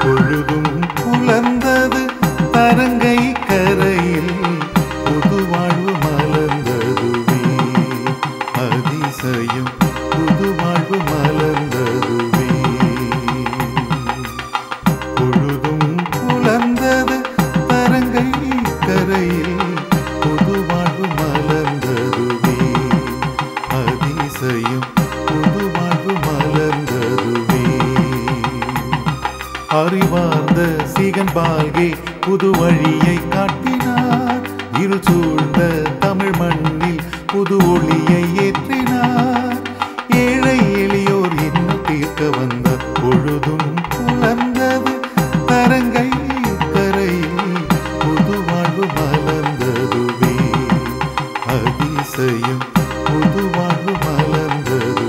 பொழுதும் புலர்ந்தது தரங்கை கரையில் புது வாழ்வு மலர்ந்ததுவே அதிசயம் புது வாழ்வு மலர்ந்ததுவே பொழுதும் புலர்ந்தது தரங்கை கரையில் புது வாழ்வு மலர்ந்ததுவே அதிசயம் புது வாழ்வு மலர்ந்ததுவே அறிவார்ந்த சீகன் பால்கே புது வழியை காட்டினார் இரு சூழ்ந்த தமிழ் மண்ணில் புது ஒளியை ஏற்றினார் ஏழை எளியோர் இன்னும் தீர்க்க வந்த பொழுதும் புலர்ந்தது தரங்கை கரையில் புது வாழ்வு மலர்ந்ததுவே அதிசயம் புது வாழ்வு மலர்ந்ததுவே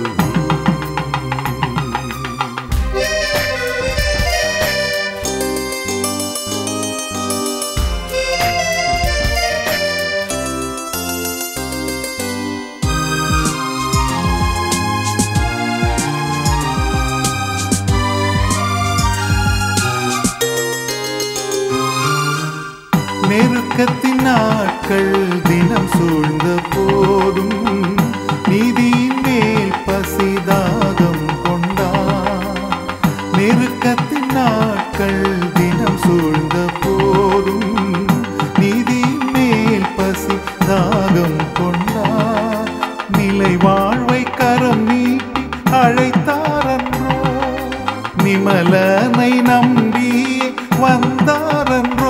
நெருக்கத்தின் நாட்கள் தினம் சூழ்ந்த போதும் நீதியின் மேல் பசிதாகம் கொண்டார் நெருக்கத்தின் நாட்கள் தினம் சூழ்ந்த போதும் நீதியின் மேல் பசி தாகம் கொண்டார் நிலை வாழ்வை கரம் நீட்டி அழைத்தாரன்றோ நிமலனை நம்பி வந்தாரன்றோ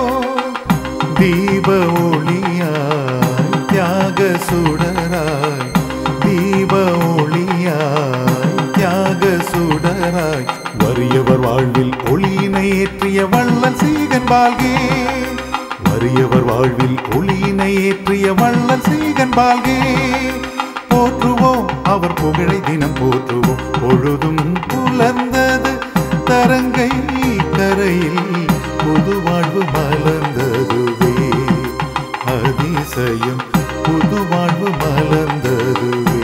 தீப ஒளியாய் தியாக சுடராய் தீப ஒளியாய் தியாக சுடராய் வறியவர் வாழ்வில் ஒளியினை ஏற்றிய வள்ளல் சீகன் பால்கே வறியவர் வாழ்வில் ஒளியினை ஏற்றிய வள்ளல் சீகன் பால்கே போற்றுவோம் அவர் புகழை தினம் போற்றுவோம் பொழுதும் புலர்ந்தது தரங்கை கரையில் புது வாழ்வு மலர்ந்ததுவே அதிசயம் புது வாழ்வு மலர்ந்ததுவே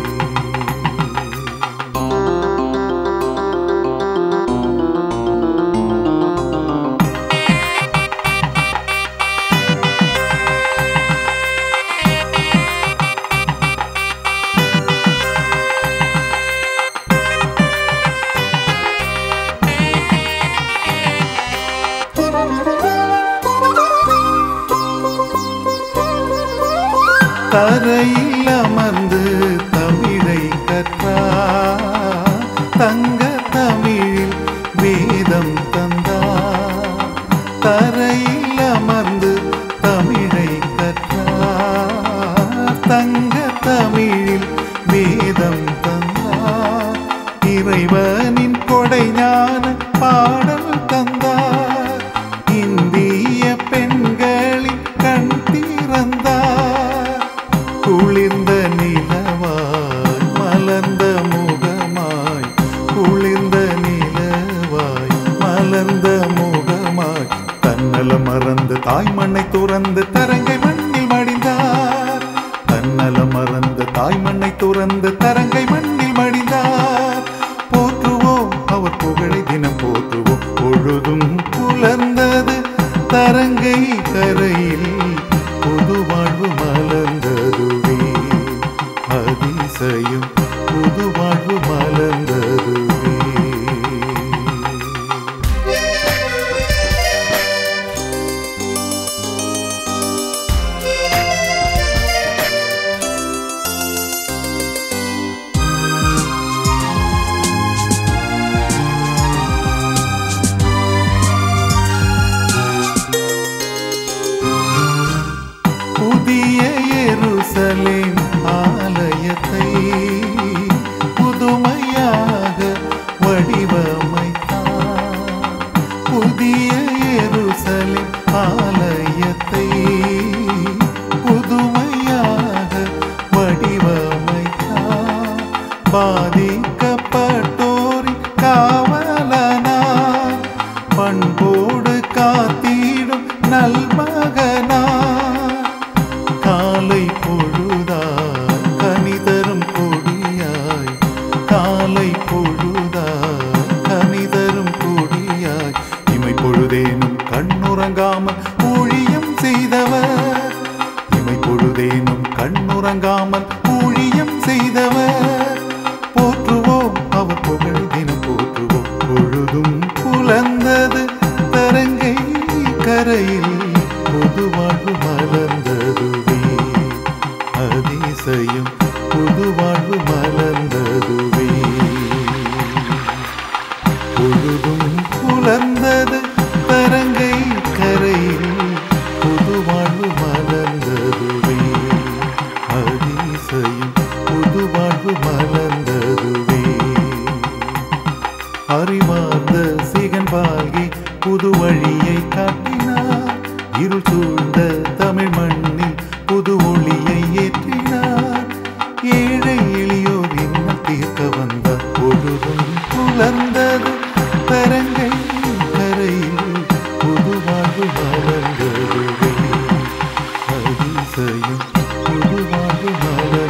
தரையில் அமர்ந்து தமிழை கற்றார் தங்க தமிழில் வேதம் தந்தார் தரையில் அமர்ந்து தமிழை கற்றார் தங்க தமிழில் வேதம் தந்தார் இறைவனின் கொடை ஞான பாடல் தந்தார் இந்திய பெண்களின் கண் திறந்தார் குளிர்ந்த நிலவாய் மலர்ந்த முகமாய் குளிர்ந்த நிலவாய் மலர்ந்த முகமாய் தன்னலம் மறந்து தாய் மண்ணை துறந்து தரங்கை மண்ணில் மடிந்தார் தன்னலம் மறந்து தாய் மண்ணை துறந்து தரங்கை மண்ணில் மடிந்தார் போற்றுவோம் அவர் புகழை தினம் போற்றுவோம் பொழுதும் புலர்ந்தது தரங்கை கரையில் புது வாழ்வு மலர்ந்ததுவே அதிசயம் புது வாழ்வு மலர்ந்ததுவே புதிய எருசலேம் ஆலயத்தை புதுமையாக வடிவமைத்தார் புதிய எருசலேம் ஆலயத்தை புதுமையாக வடிவமைத்தார் பாதிக்கப்பட்டோரின் காவலனார் பண்போடு காத்திடும் நல்மகனார் காலை பொழுதாய் கனிதரும் கொடியாய் காலை பொழுதாய் கனிதரும் கொடியாய் கண்ணுறங்காமல் ஊழியம் செய்தவர் இமை பொழுதேனும் கண்ணுறங்காமல் ஊழியம் செய்தவர் போற்றுவோம் அவர் புகழ் தினம் போற்றுவோம் பொழுதும் புலர்ந்தது தரங்கை கரையில் புது வாழ்வு மலர்ந்ததுவே அதிசயம் புது வாழ்வு மலர்ந்ததுவே பொழுதும் புலர்ந்தது தரங்கை கரையில் புது வாழ்வு மலர்ந்ததுவே அதிசயம் புது வாழ்வு மலர்ந்ததுவே அறிவார்ந்த சிகன் பால்கி புது வழியை காட்டினார் இருள் சூழ்ந்த தமிழ் மண்ணில் புது ஒளியை ஏற்றினார் ஏழை எளியோர் இன்னும் தீர்க்க வந்தார் பொழுதும் புலர்ந்தது தரங்கை கரையில் புது வாழ்வு மலர்ந்ததுவே அதிசயம் புது வாழ்வு மலர்